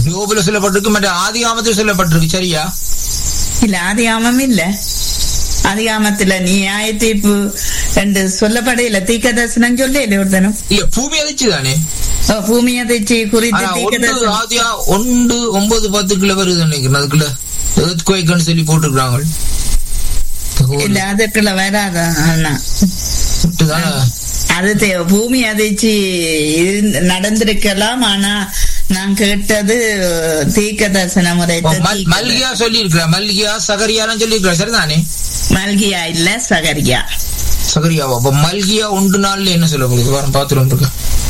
யோபுல சொல்லப்பட்டிருக்கு மற்ற ஆதி ஆமத்தில் சொல்லப்பட்டிருக்கு சரியா இல்ல அதிகாமம் இல்ல அதிகாமத்துல நியாய தீர்ப்பு என்று சொல்லப்படையில தீக்க தரிசனம் சொல்லல ஒருத்தனும் இல்ல பூமி அதிர்ச்சி தானே ஓ, பூமி அதிர்ச்சி குறித்து ஆனா தீக்க ஒன்று தரிசனம் ஆதியா ஒன்று ஒன்பது பத்துக்குள்ள வருது நினைக்கிறேன் அதுக்குள்ள earthquake-ன்னு சொல்லி போட்டுருக்காங்க இல்ல அதுக்குள்ள வராத அண்ணா விட்டுதானே அது தே- பூமி அதிர்ச்சி இருந்து- நடந்திருக்கலாம் ஆனா நான் கேட்டது தீக்க தரிசன முறை ஓ, மல்- மல்கியா சொல்லி இருக்கிற மல்கியா சகரியாலாம் சொல்லி இருக்கிற சரிதானே மல்கியா இல்ல சகரியா சகரியாவா அப்ப மல்கியா ஒன்று நாள்ல என்ன சொல்ல போகுது வாரம் பாத்துட்டு இருக்கேன்